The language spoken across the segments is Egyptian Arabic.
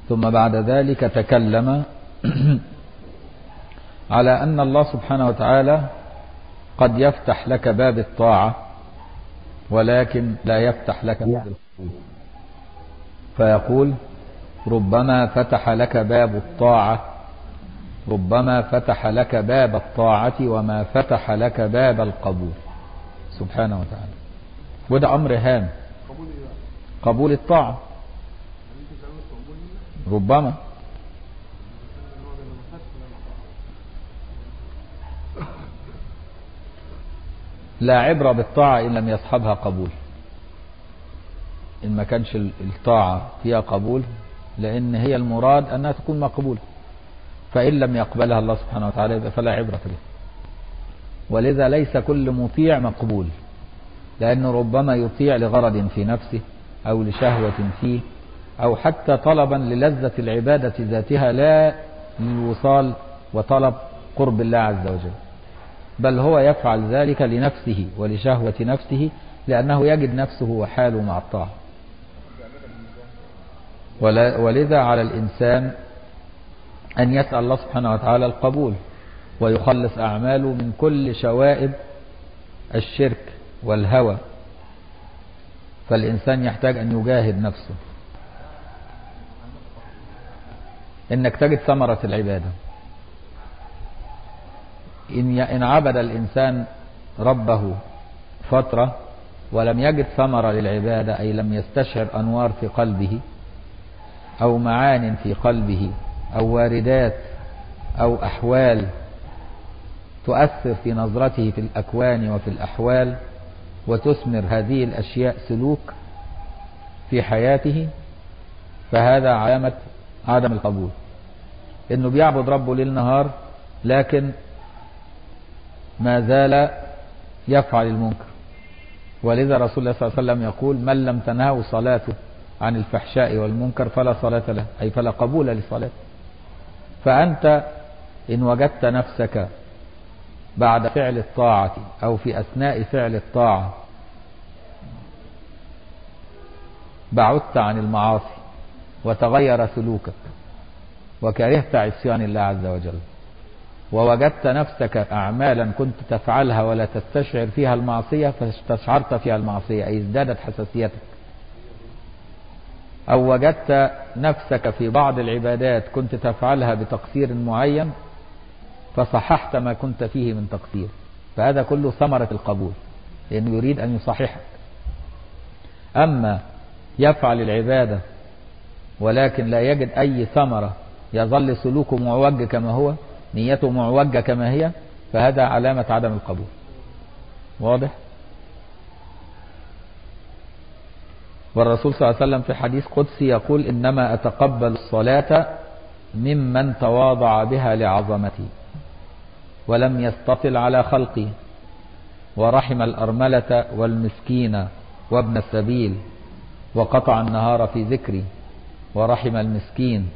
ثم بعد ذلك تكلم على أن الله سبحانه وتعالى قد يفتح لك باب الطاعة ولكن لا يفتح لك باب القبول فيقول ربما فتح لك باب الطاعة ربما فتح لك باب الطاعة وما فتح لك باب القبول سبحانه وتعالى وده أمر هام قبول الطاعة ربما لا عبرة بالطاعة إن لم يصحبها قبول إن ما كانش الطاعة فيها قبول لأن هي المراد أنها تكون مقبولة فإن لم يقبلها الله سبحانه وتعالى فلا عبرة به ولذا ليس كل مطيع مقبول لأنه ربما يطيع لغرض في نفسه أو لشهوة فيه أو حتى طلبا للذة العبادة ذاتها لا للوصال وطلب قرب الله عز وجل بل هو يفعل ذلك لنفسه ولشهوة نفسه لأنه يجد نفسه وحاله مع الطاعة ولذا على الإنسان أن يسأل الله سبحانه وتعالى القبول ويخلص أعماله من كل شوائب الشرك والهوى فالإنسان يحتاج أن يجاهد نفسه إنك تجد ثمرة العبادة إن إن عبد الإنسان ربه فترة ولم يجد ثمرة للعبادة أي لم يستشعر أنوار في قلبه أو معان في قلبه أو واردات أو أحوال تؤثر في نظرته في الأكوان وفي الأحوال وتثمر هذه الأشياء سلوك في حياته فهذا علامة عدم القبول إنه بيعبد ربه ليل نهار لكن ما زال يفعل المنكر ولذا رسول الله صلى الله عليه وسلم يقول من لم تنهه صلاته عن الفحشاء والمنكر فلا صلاة له أي فلا قبول لصلاته فأنت إن وجدت نفسك بعد فعل الطاعة أو في أثناء فعل الطاعة بعدت عن المعاصي وتغير سلوكك وكرهت عصيان الله عز وجل ووجدت نفسك أعمالا كنت تفعلها ولا تستشعر فيها المعصية فاستشعرت فيها المعصية أي ازدادت حساسيتك أو وجدت نفسك في بعض العبادات كنت تفعلها بتقصير معين فصححت ما كنت فيه من تقصير فهذا كله ثمرة القبول لأنه يريد أن يصححك أما يفعل العبادة ولكن لا يجد أي ثمرة يظل سلوكه معوج كما هو نيته معوجة كما هي فهذا علامة عدم القبول واضح والرسول صلى الله عليه وسلم في حديث قدسي يقول إنما أتقبل الصلاة ممن تواضع بها لعظمتي ولم يستطل على خلقي ورحم الأرملة والمسكين وابن السبيل وقطع النهار في ذكري ورحم المسكين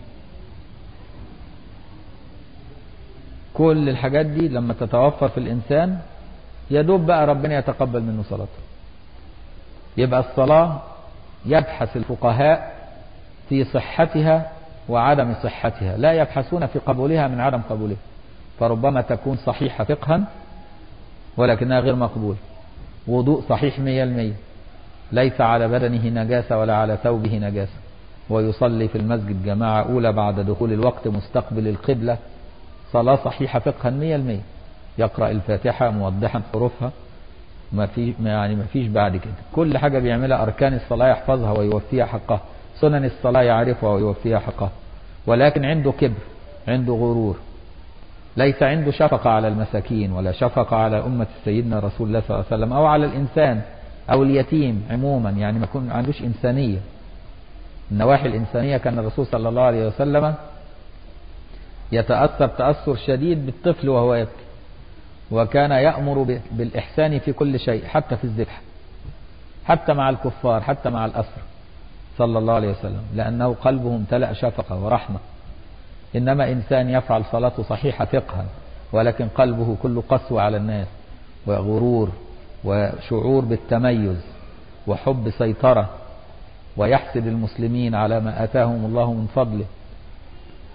كل الحاجات دي لما تتوفر في الإنسان يدوب بقى ربنا يتقبل منه صلاته يبقى الصلاة يبحث الفقهاء في صحتها وعدم صحتها لا يبحثون في قبولها من عدم قبولها فربما تكون صحيحة فقها ولكنها غير مقبول وضوء صحيح مية المية ليس على بدنه نجاسة ولا على ثوبه نجاسة ويصلي في المسجد جماعة أولى بعد دخول الوقت مستقبل القبلة صلاة صحيحة فقها مية المية يقرأ الفاتحة موضحا حروفها ما في يعني ما فيش بعد كده كل حاجة بيعملها أركان الصلاة يحفظها ويوفيها حقها سنن الصلاة يعرفها ويوفيها حقها ولكن عنده كبر عنده غرور ليس عنده شفقة على المساكين ولا شفقة على أمة سيدنا رسول الله صلى الله عليه وسلم أو على الإنسان أو اليتيم عموما يعني ما يكون عندوش إنسانية النواحي الإنسانية كان الرسول صلى الله عليه وسلم يتأثر تأثر شديد بالطفل وهو يبكي وكان يأمر بالإحسان في كل شيء حتى في الذبح حتى مع الكفار حتى مع الأسر صلى الله عليه وسلم لأنه قلبه امتلأ شفقة ورحمة إنما إنسان يفعل صلاته صحيحة فقها ولكن قلبه كله قسوة على الناس وغرور وشعور بالتميز وحب سيطرة ويحسد المسلمين على ما آتاهم الله من فضله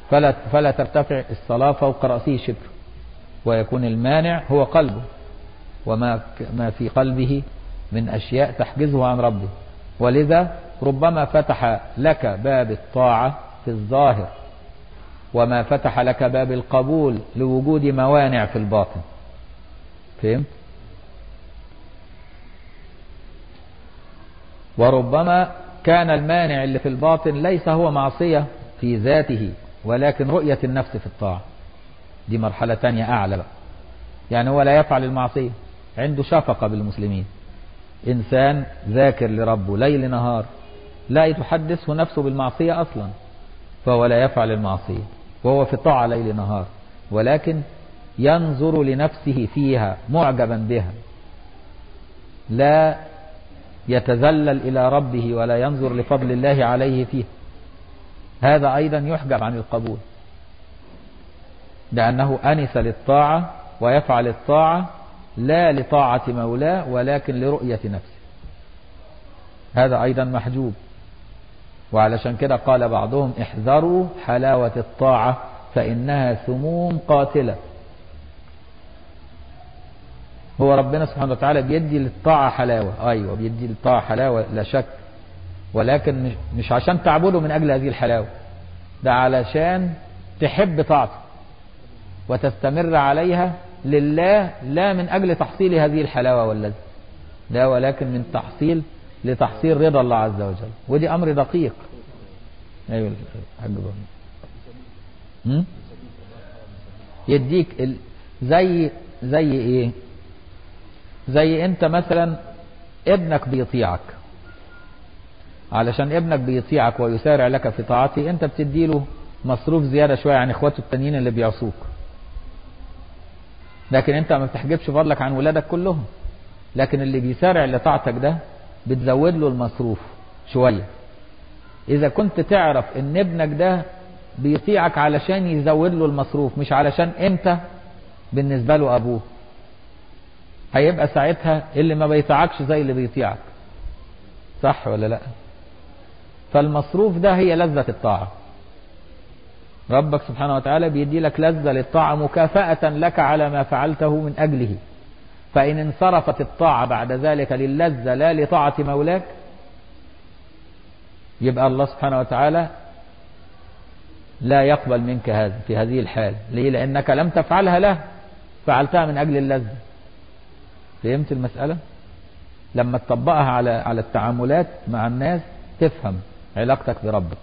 فلا, فلا ترتفع الصلاة فوق رأسه شبر ويكون المانع هو قلبه وما ما في قلبه من أشياء تحجزه عن ربه ولذا ربما فتح لك باب الطاعة في الظاهر وما فتح لك باب القبول لوجود موانع في الباطن فهمت وربما كان المانع اللي في الباطن ليس هو معصية في ذاته ولكن رؤية النفس في الطاعة دي مرحلة تانية أعلى بقى يعني هو لا يفعل المعصية عنده شفقة بالمسلمين إنسان ذاكر لربه ليل نهار لا تحدثه نفسه بالمعصية أصلا فهو لا يفعل المعصية وهو في طاعة ليل نهار ولكن ينظر لنفسه فيها معجبا بها لا يتذلل إلى ربه ولا ينظر لفضل الله عليه فيه هذا أيضا يحجب عن القبول لأنه أنس للطاعة ويفعل الطاعة لا لطاعة مولاه ولكن لرؤية نفسه هذا أيضا محجوب وعلشان كده قال بعضهم احذروا حلاوة الطاعة فإنها سموم قاتلة هو ربنا سبحانه وتعالى بيدي للطاعة حلاوة أيوة بيدي للطاعة حلاوة لا شك ولكن مش عشان تعبده من أجل هذه الحلاوة ده علشان تحب طاعته وتستمر عليها لله لا من أجل تحصيل هذه الحلاوة واللذة لا ولكن من تحصيل لتحصيل رضا الله عز وجل ودي أمر دقيق أيوة الحاج يديك ال... زي زي ايه زي انت مثلا ابنك بيطيعك علشان ابنك بيطيعك ويسارع لك في طاعته انت بتديله مصروف زيادة شوية عن اخواته التانيين اللي بيعصوك لكن انت ما بتحجبش فضلك عن ولادك كلهم لكن اللي بيسارع لطاعتك ده بتزود له المصروف شوية اذا كنت تعرف ان ابنك ده بيطيعك علشان يزود له المصروف مش علشان انت بالنسبة له ابوه هيبقى ساعتها اللي ما بيطيعكش زي اللي بيطيعك صح ولا لا فالمصروف ده هي لذة الطاعة ربك سبحانه وتعالى بيدي لك لذة للطاعة مكافأة لك على ما فعلته من أجله فإن انصرفت الطاعة بعد ذلك للذة لا لطاعة مولاك يبقى الله سبحانه وتعالى لا يقبل منك هذا في هذه الحال ليه لأنك لم تفعلها له فعلتها من أجل اللذة فهمت المسألة لما تطبقها على على التعاملات مع الناس تفهم علاقتك بربك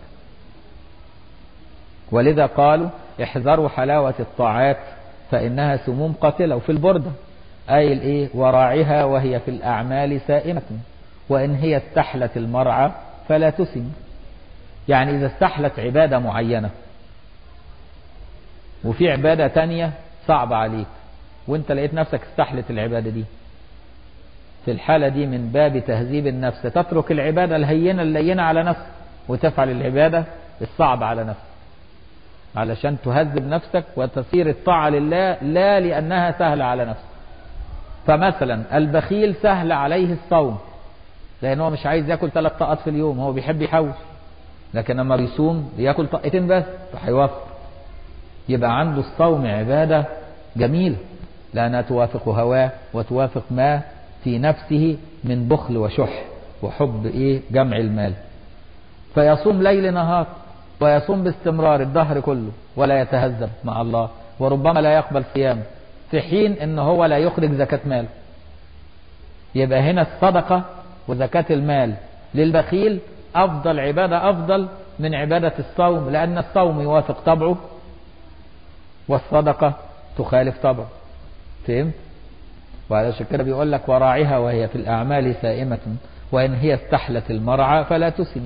ولذا قالوا احذروا حلاوة الطاعات فإنها سموم قاتلة وفي البردة أي الإيه وراعها وهي في الأعمال سائمة وإن هي استحلت المرعى فلا تسم يعني إذا استحلت عبادة معينة وفي عبادة تانية صعبة عليك وانت لقيت نفسك استحلت العبادة دي في الحالة دي من باب تهذيب النفس تترك العبادة الهينة اللينة على نفسك وتفعل العبادة الصعبة على نفسك علشان تهذب نفسك وتصير الطاعة لله لا لأنها سهلة على نفسك فمثلا البخيل سهل عليه الصوم لأن هو مش عايز ياكل ثلاث طاقات في اليوم هو بيحب يحوش لكن لما بيصوم بياكل طاقتين بس فهيوفر يبقى عنده الصوم عبادة جميلة لأنها توافق هواه وتوافق ما في نفسه من بخل وشح وحب إيه جمع المال فيصوم ليل نهار ويصوم باستمرار الدهر كله ولا يتهذب مع الله وربما لا يقبل صيام في حين ان هو لا يخرج زكاة مال يبقى هنا الصدقة وزكاة المال للبخيل افضل عبادة افضل من عبادة الصوم لان الصوم يوافق طبعه والصدقة تخالف طبعه فهمت وعلشان كده بيقول لك وراعها وهي في الأعمال سائمة وإن هي استحلت المرعى فلا تسم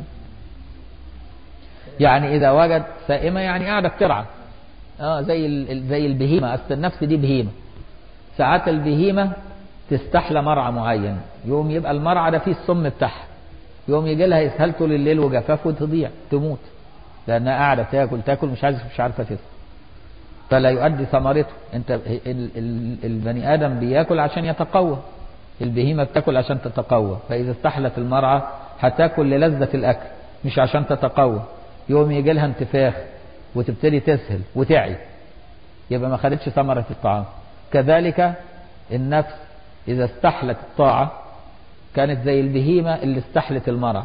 يعني إذا وجد سائمة يعني قاعدة بترعى اه زي زي البهيمة أصل النفس دي بهيمة ساعات البهيمة تستحلى مرعى معين يوم يبقى المرعى ده فيه السم بتاعها يوم يجي لها اسهال طول الليل وجفاف وتضيع تموت لأنها قاعدة تاكل تاكل مش عايزة مش عارفة تسمع فلا يؤدي ثمرته انت ال ال البني ادم بياكل عشان يتقوى البهيمه بتاكل عشان تتقوى فاذا استحلت المرعى هتاكل للذه الاكل مش عشان تتقوى يوم يجي لها انتفاخ وتبتدي تسهل وتعي يبقى ما خدتش ثمرة الطعام كذلك النفس إذا استحلت الطاعة كانت زي البهيمة اللي استحلت المرع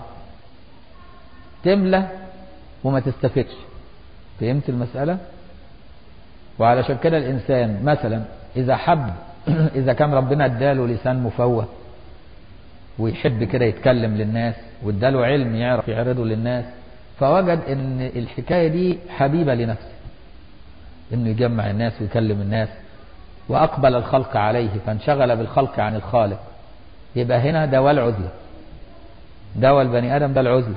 تملى وما تستفدش فهمت المسألة وعلشان كده الإنسان مثلا إذا حب إذا كان ربنا اداله لسان مفوه ويحب كده يتكلم للناس واداله علم يعرف يعرضه للناس فوجد ان الحكاية دي حبيبة لنفسه انه يجمع الناس ويكلم الناس واقبل الخلق عليه فانشغل بالخلق عن الخالق يبقى هنا دواء العزلة دواء البني ادم ده العزلة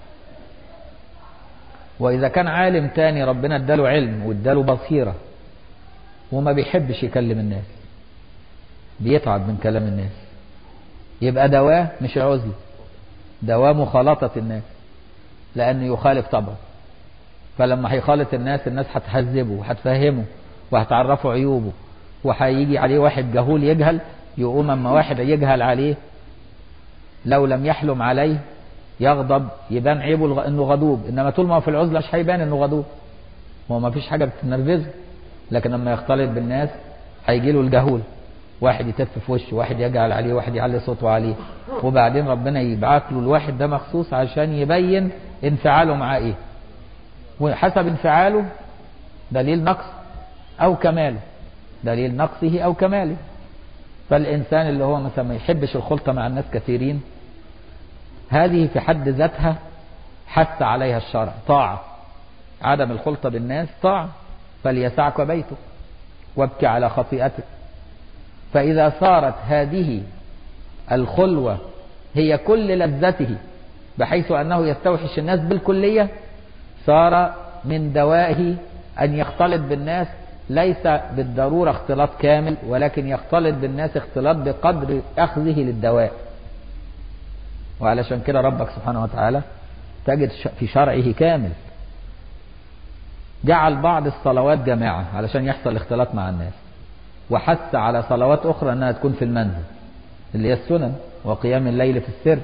واذا كان عالم تاني ربنا اداله علم واداله بصيرة وما بيحبش يكلم الناس بيتعب من كلام الناس يبقى دواه مش عزلة دواه مخالطة الناس لأنه يخالف طبعه فلما هيخالط الناس الناس هتهذبه وهتفهمه وهتعرفه عيوبه وهيجي عليه واحد جهول يجهل يقوم اما واحد يجهل عليه لو لم يحلم عليه يغضب يبان عيبه انه غضوب انما طول ما هو في العزله مش هيبان انه غضوب هو ما فيش حاجه بتنرفزه لكن لما يختلط بالناس هيجي له الجهول واحد يتف في وشه واحد يجعل عليه واحد يعلي صوته عليه وبعدين ربنا يبعت له الواحد ده مخصوص عشان يبين انفعاله مع ايه وحسب انفعاله دليل نقص او كماله دليل نقصه او كماله فالانسان اللي هو مثلا ما يحبش الخلطه مع الناس كثيرين هذه في حد ذاتها حث عليها الشرع طاعه عدم الخلطه بالناس طاعه فليسعك بيتك وابكي على خطيئتك فإذا صارت هذه الخلوة هي كل لذته بحيث أنه يستوحش الناس بالكلية صار من دوائه أن يختلط بالناس ليس بالضرورة اختلاط كامل ولكن يختلط بالناس اختلاط بقدر أخذه للدواء وعلشان كده ربك سبحانه وتعالى تجد في شرعه كامل جعل بعض الصلوات جماعة علشان يحصل اختلاط مع الناس وحث على صلوات أخرى أنها تكون في المنزل اللي هي السنن وقيام الليل في السر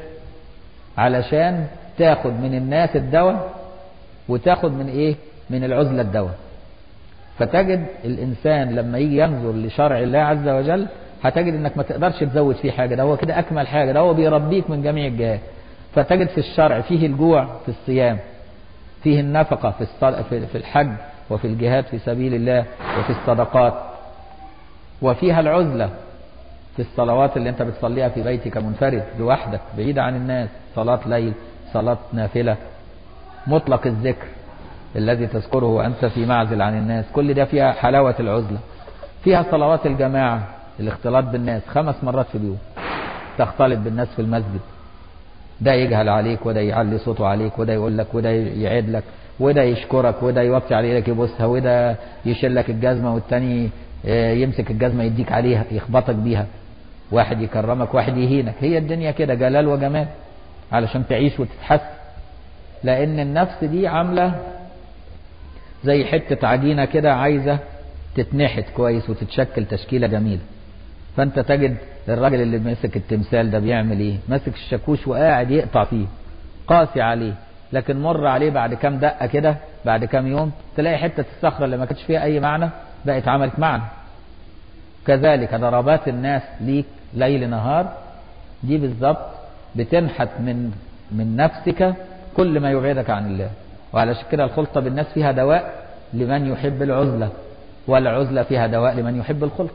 علشان تاخد من الناس الدواء وتاخد من ايه من العزلة الدواء فتجد الإنسان لما يجي ينظر لشرع الله عز وجل هتجد انك ما تقدرش تزود فيه حاجة ده هو كده أكمل حاجة ده هو بيربيك من جميع الجهات فتجد في الشرع فيه الجوع في الصيام فيه النفقة في في الحج وفي الجهاد في سبيل الله وفي الصدقات وفيها العزلة في الصلوات اللي انت بتصليها في بيتك منفرد لوحدك بعيد عن الناس صلاة ليل صلاة نافلة مطلق الذكر الذي تذكره وأنت في معزل عن الناس كل ده فيها حلاوة العزلة فيها صلوات الجماعة الاختلاط بالناس خمس مرات في اليوم تختلط بالناس في المسجد ده يجهل عليك وده يعلي صوته عليك وده يقول لك وده يعيد لك وده يشكرك وده يوطي على ايدك يبوسها وده يشيل لك الجزمه والتاني يمسك الجزمه يديك عليها يخبطك بيها واحد يكرمك واحد يهينك هي الدنيا كده جلال وجمال علشان تعيش وتتحسن لان النفس دي عامله زي حته عجينه كده عايزه تتنحت كويس وتتشكل تشكيله جميله فانت تجد الراجل اللي ماسك التمثال ده بيعمل ايه ماسك الشاكوش وقاعد يقطع فيه قاسي عليه لكن مر عليه بعد كام دقه كده بعد كام يوم تلاقي حته الصخره اللي ما كانتش فيها اي معنى بقت عملت معنى كذلك ضربات الناس ليك ليل نهار دي بالظبط بتنحت من من نفسك كل ما يبعدك عن الله وعلشان كده الخلطه بالناس فيها دواء لمن يحب العزله والعزله فيها دواء لمن يحب الخلطه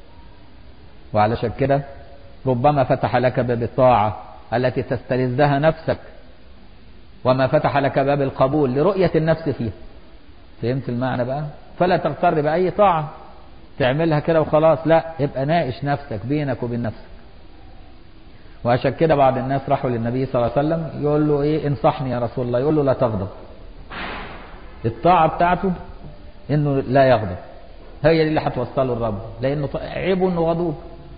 وعلشان كده ربما فتح لك باب الطاعه التي تستلذها نفسك وما فتح لك باب القبول لرؤيه النفس فيها فهمت المعنى بقى فلا تغتر بأي طاعة تعملها كده وخلاص لا ابقى ناقش نفسك بينك وبين نفسك وعشان كده بعض الناس راحوا للنبي صلى الله عليه وسلم يقول له ايه انصحني يا رسول الله يقول له لا تغضب الطاعة بتاعته انه لا يغضب هي دي اللي هتوصله الرب لانه عيبه انه غضوب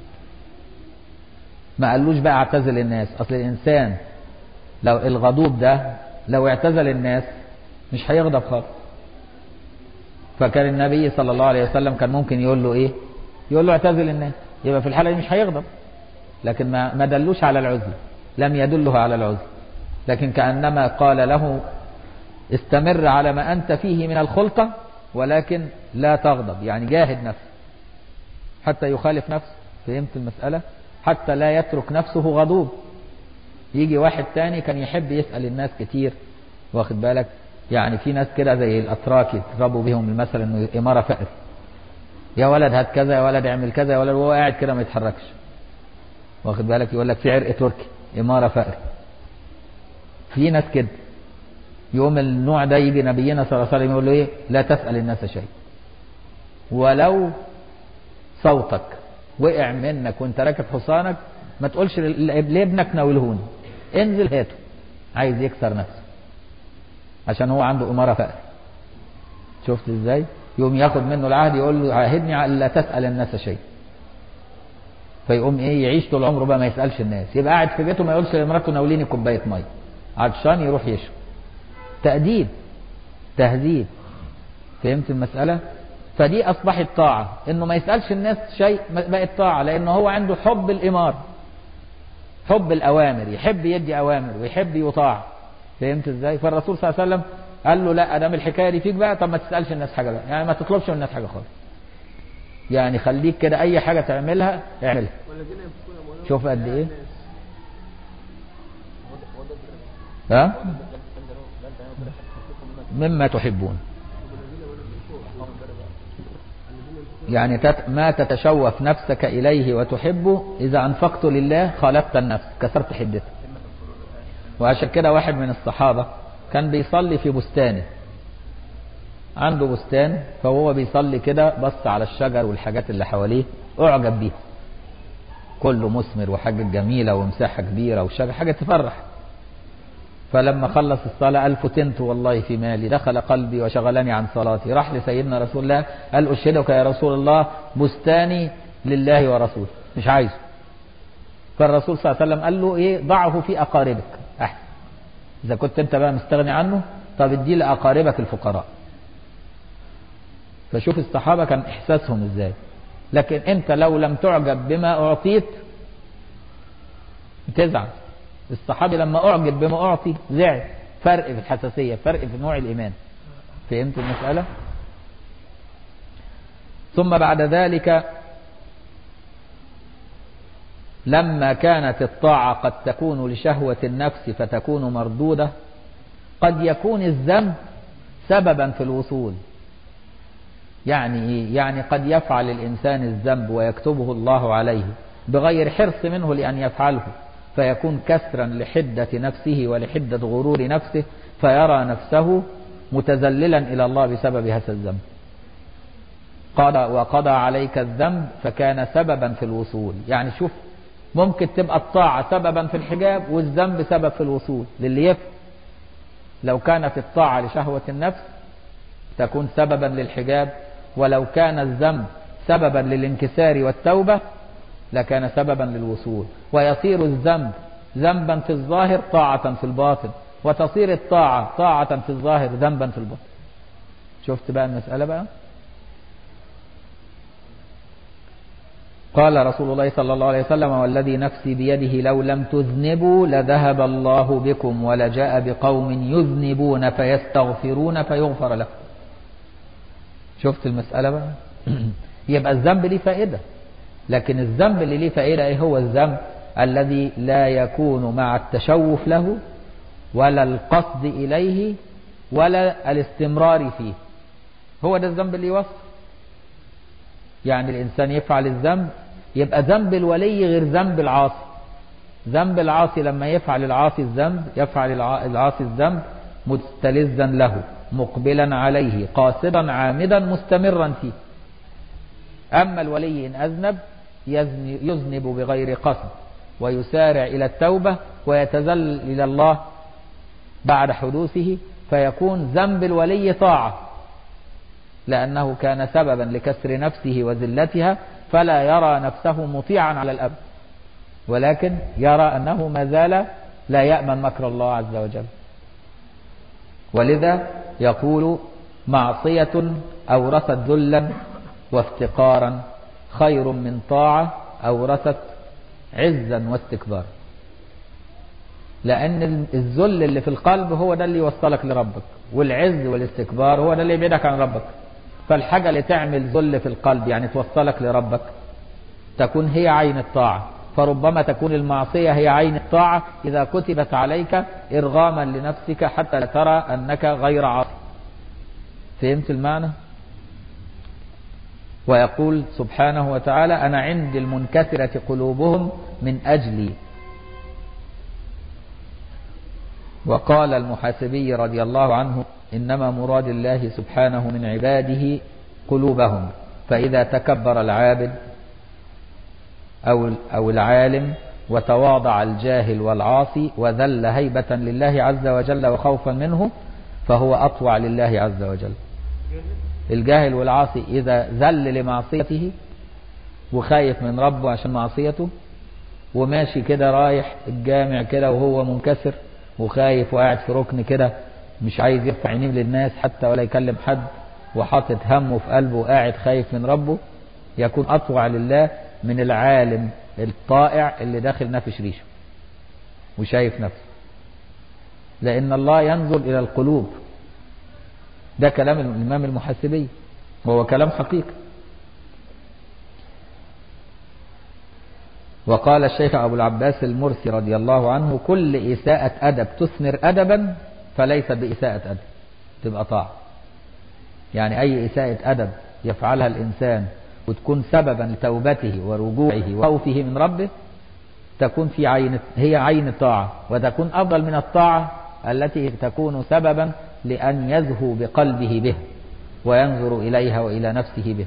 ما قالوش بقى اعتزل الناس اصل الانسان لو الغضوب ده لو اعتزل الناس مش هيغضب خالص فكان النبي صلى الله عليه وسلم كان ممكن يقول له ايه يقول له اعتزل الناس يبقى في الحالة دي مش هيغضب لكن ما ما دلوش على العزل لم يدله على العزل لكن كأنما قال له استمر على ما أنت فيه من الخلطة ولكن لا تغضب يعني جاهد نفسك حتى يخالف نفسه فهمت المسألة حتى لا يترك نفسه غضوب يجي واحد تاني كان يحب يسأل الناس كتير واخد بالك يعني في ناس كده زي الأتراك يضربوا بهم المثل انه إمارة فقر يا ولد هات كذا يا ولد اعمل كذا يا ولد وهو قاعد كده ما يتحركش واخد بالك يقول لك في عرق تركي إمارة فقر في ناس كده يوم النوع ده يجي نبينا صلى الله عليه وسلم يقول له ايه لا تسأل الناس شيء ولو صوتك وقع منك وانت راكب حصانك ما تقولش لابنك ناولهوني انزل هاته عايز يكسر نفسه عشان هو عنده إمارة فقر شفت ازاي يقوم ياخد منه العهد يقول له عاهدني لا تسأل الناس شيء فيقوم ايه يعيش طول عمره بقى ما يسألش الناس يبقى قاعد في بيته ما يقولش لمراته ناوليني كوباية مية عطشان يروح يشرب تأديب تهذيب فهمت المسألة فدي أصبحت طاعة إنه ما يسألش الناس شيء بقت طاعة لأنه هو عنده حب الإمار حب الأوامر يحب يدي أوامر ويحب يطاع فهمت إزاي فالرسول صلى الله عليه وسلم قال له لا أدام الحكاية دي فيك بقى طب ما تسألش الناس حاجة بقى يعني ما تطلبش من الناس حاجة خالص يعني خليك كده أي حاجة تعملها اعملها شوف قد إيه ها مما تحبون يعني تت ما تتشوف نفسك إليه وتحبه إذا أنفقت لله خالفت النفس كسرت حدتها وعشان كده واحد من الصحابة كان بيصلي في بستانه عنده بستان فهو بيصلي كده بص على الشجر والحاجات اللي حواليه أعجب بيها كله مثمر وحاجة جميلة ومساحة كبيرة وشجر حاجة تفرح فلما خلص الصلاة قال فتنت والله في مالي دخل قلبي وشغلني عن صلاتي راح لسيدنا رسول الله قال أشهدك يا رسول الله بستاني لله ورسوله مش عايزه فالرسول صلى الله عليه وسلم قال له ايه ضعه في أقاربك أحسن إذا كنت أنت بقى مستغني عنه طب اديه لأقاربك الفقراء فشوف الصحابة كان إحساسهم إزاي لكن أنت لو لم تعجب بما أعطيت تزعل الصحابي لما أعجب بما أعطي زعل فرق في الحساسية فرق في نوع الإيمان فهمت المسألة ثم بعد ذلك لما كانت الطاعة قد تكون لشهوة النفس فتكون مردودة قد يكون الذنب سببا في الوصول يعني إيه؟ يعني قد يفعل الإنسان الذنب ويكتبه الله عليه بغير حرص منه لأن يفعله فيكون كسرا لحدة نفسه ولحدة غرور نفسه فيرى نفسه متذللا إلى الله بسبب هذا الذنب قضى وقضى عليك الذنب فكان سببا في الوصول يعني شوف ممكن تبقى الطاعة سببا في الحجاب والذنب سبب في الوصول للي يفهم لو كانت الطاعة لشهوة النفس تكون سببا للحجاب ولو كان الذنب سببا للانكسار والتوبة لكان سببا للوصول ويصير الذنب ذنبا في الظاهر طاعة في الباطن وتصير الطاعة طاعة في الظاهر ذنبا في الباطن شفت بقى المسألة بقى قال رسول الله صلى الله عليه وسلم والذي نفسي بيده لو لم تذنبوا لذهب الله بكم ولجاء بقوم يذنبون فيستغفرون فيغفر لهم شفت المسألة بقى يبقى الذنب ليه فائدة لكن الذنب اللي ليه فائدة ايه هو الذنب الذي لا يكون مع التشوف له ولا القصد إليه ولا الاستمرار فيه هو ده الذنب اللي يوصل يعني الإنسان يفعل الذنب يبقى ذنب الولي غير ذنب العاصي ذنب العاصي لما يفعل العاصي الذنب يفعل العاصي الذنب مستلذا له مقبلا عليه قاصدا عامدا مستمرا فيه أما الولي إن أذنب يذنب بغير قصد ويسارع إلى التوبة ويتذلل إلى الله بعد حدوثه فيكون ذنب الولي طاعة لأنه كان سببا لكسر نفسه وذلتها فلا يرى نفسه مطيعا على الأب ولكن يرى أنه ما زال لا يأمن مكر الله عز وجل ولذا يقول معصية أورثت ذلا وافتقارا خير من طاعة أورثت عزا واستكبارا لأن الذل اللي في القلب هو ده اللي يوصلك لربك والعز والاستكبار هو ده اللي يبعدك عن ربك فالحاجة اللي تعمل ذل في القلب يعني توصلك لربك تكون هي عين الطاعة فربما تكون المعصية هي عين الطاعة إذا كتبت عليك إرغاما لنفسك حتى لا ترى أنك غير عاصي فهمت المعنى ويقول سبحانه وتعالى أنا عند المنكسرة قلوبهم من أجلي وقال المحاسبي رضي الله عنه إنما مراد الله سبحانه من عباده قلوبهم فإذا تكبر العابد أو أو العالم وتواضع الجاهل والعاصي وذل هيبة لله عز وجل وخوفا منه فهو أطوع لله عز وجل الجاهل والعاصي إذا ذل لمعصيته وخايف من ربه عشان معصيته وماشي كده رايح الجامع كده وهو منكسر وخايف وقاعد في ركن كده مش عايز يرفع عينيه للناس حتى ولا يكلم حد وحاطط همه في قلبه وقاعد خايف من ربه يكون أطوع لله من العالم الطائع اللي داخل نافش ريشه وشايف نفسه لأن الله ينظر إلى القلوب ده كلام الإمام المحاسبي وهو كلام حقيقي وقال الشيخ أبو العباس المرسي رضي الله عنه كل إساءة أدب تثمر أدبا فليس بإساءة أدب تبقى طاعة يعني أي إساءة أدب يفعلها الإنسان وتكون سببا لتوبته ورجوعه وخوفه من ربه تكون في عين هي عين الطاعة وتكون أفضل من الطاعة التي تكون سببا لأن يزهو بقلبه به وينظر إليها وإلى نفسه به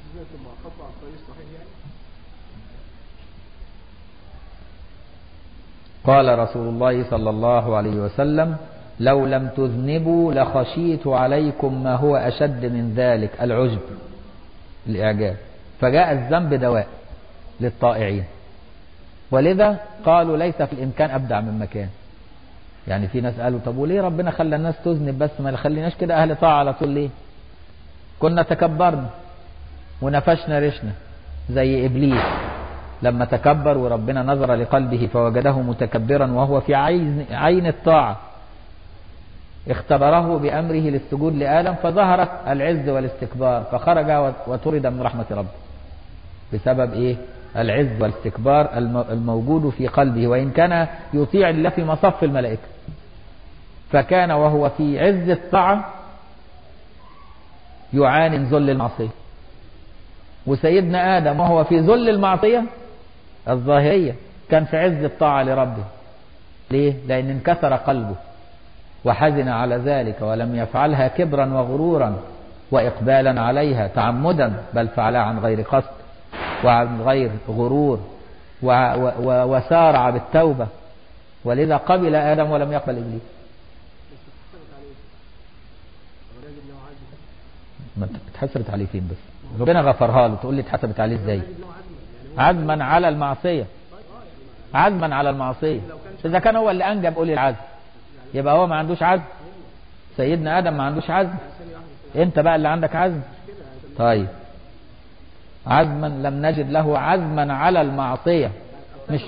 قال رسول الله صلى الله عليه وسلم لو لم تذنبوا لخشيت عليكم ما هو أشد من ذلك العجب الإعجاب فجاء الذنب دواء للطائعين ولذا قالوا ليس في الإمكان أبدع من مكان يعني في ناس قالوا طب وليه ربنا خلى الناس تذنب بس ما خليناش كده أهل طاعة على طول ليه كنا تكبرنا ونفشنا رشنا زي إبليس لما تكبر وربنا نظر لقلبه فوجده متكبرا وهو في عين, عين الطاعة اختبره بأمره للسجود لآدم فظهرت العز والاستكبار فخرج وطرد من رحمة ربه بسبب إيه العز والاستكبار الموجود في قلبه وإن كان يطيع الله في مصف الملائكة فكان وهو في عز الطاعة يعاني من ذل المعصية وسيدنا آدم وهو في ذل المعصية الظاهرية كان في عز الطاعة لربه ليه؟ لأن انكسر قلبه وحزن على ذلك ولم يفعلها كبرا وغرورا وإقبالا عليها تعمدا بل فعلها عن غير قصد وعن غير غرور و و وسارع بالتوبة ولذا قبل آدم ولم يقبل إبليس ما اتحسبت عليه فين بس ربنا غفرها له تقول لي اتحسبت عليه ازاي عزما على المعصية عزما على المعصية إذا كان هو اللي أنجب قولي العزم يبقى هو ما عندوش عزم سيدنا آدم ما عندوش عزم انت بقى اللي عندك عزم طيب عزما لم نجد له عزما على المعصية مش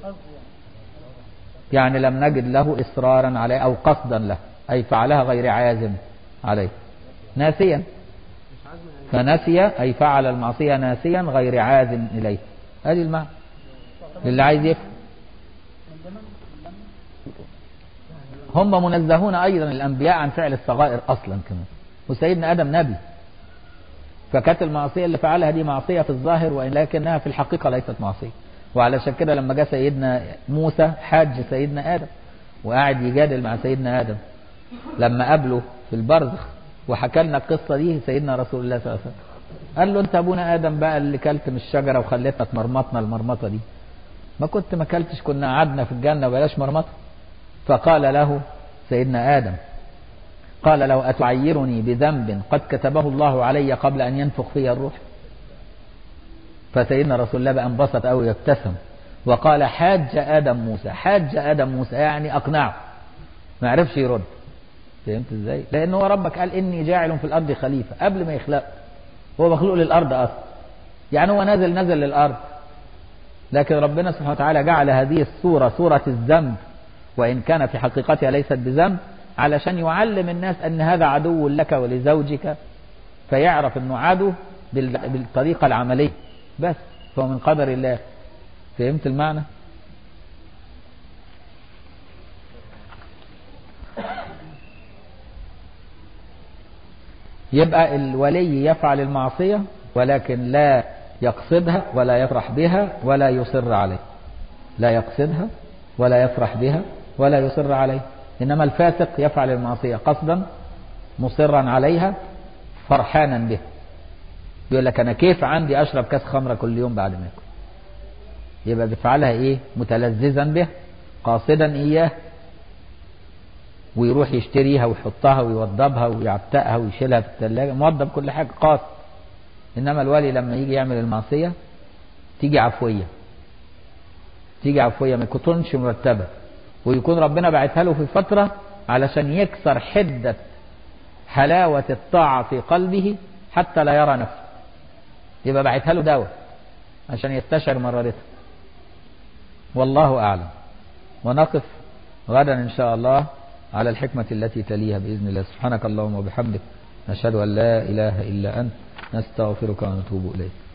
يعني لم نجد له إصرارا عليه أو قصدا له أي فعلها غير عازم عليه ناسيا فنسي أي فعل المعصية ناسيا غير عازم إليه هذه المعنى اللي عايز يفهم هم منزهون أيضا الأنبياء عن فعل الصغائر أصلا كمان وسيدنا آدم نبي فكانت المعصية اللي فعلها دي معصية في الظاهر وإن لكنها في الحقيقة ليست معصية وعلشان كده لما جاء سيدنا موسى حاج سيدنا آدم وقاعد يجادل مع سيدنا آدم لما قابله في البرزخ وحكى لنا القصة دي سيدنا رسول الله صلى الله عليه وسلم قال له انت ابونا ادم بقى اللي كلت من الشجرة وخليتنا تمرمطنا المرمطة دي ما كنت ما كلتش كنا قعدنا في الجنة وبلاش مرمطة فقال له سيدنا آدم قال لو أتعيرني بذنب قد كتبه الله علي قبل أن ينفخ في الروح فسيدنا رسول الله بقى انبسط أو يبتسم وقال حاج آدم موسى حاج آدم موسى يعني أقنعه ما عرفش يرد فهمت ازاي لأن هو ربك قال إني جاعل في الأرض خليفة قبل ما يخلق هو مخلوق للأرض أصلا يعني هو نازل نزل للأرض لكن ربنا سبحانه وتعالى جعل هذه الصورة صورة الذنب وإن كان في حقيقتها ليست بذنب علشان يعلم الناس أن هذا عدو لك ولزوجك فيعرف أنه عدو بالطريقة العملية بس فهو من قدر الله فهمت المعنى يبقى الولي يفعل المعصية ولكن لا يقصدها ولا يفرح بها ولا يصر عليه لا يقصدها ولا يفرح بها ولا يصر عليه إنما الفاسق يفعل المعصية قصدا مصرا عليها فرحانا بها يقول لك أنا كيف عندي أشرب كاس خمرة كل يوم بعد ما أكل يبقى بيفعلها إيه متلذذا بها قاصدا إياه ويروح يشتريها ويحطها ويوضبها ويعتقها ويشيلها في الثلاجة موضب كل حاجة قاصد إنما الولي لما يجي يعمل المعصية تيجي عفوية تيجي عفوية ما تكونش مرتبة ويكون ربنا بعتها له في فترة علشان يكسر حدة حلاوة الطاعة في قلبه حتى لا يرى نفسه يبقى بعتها له دواء عشان يستشعر مرارتها والله أعلم ونقف غدا إن شاء الله على الحكمة التي تليها بإذن الله سبحانك اللهم وبحمدك نشهد أن لا إله إلا أنت نستغفرك ونتوب إليك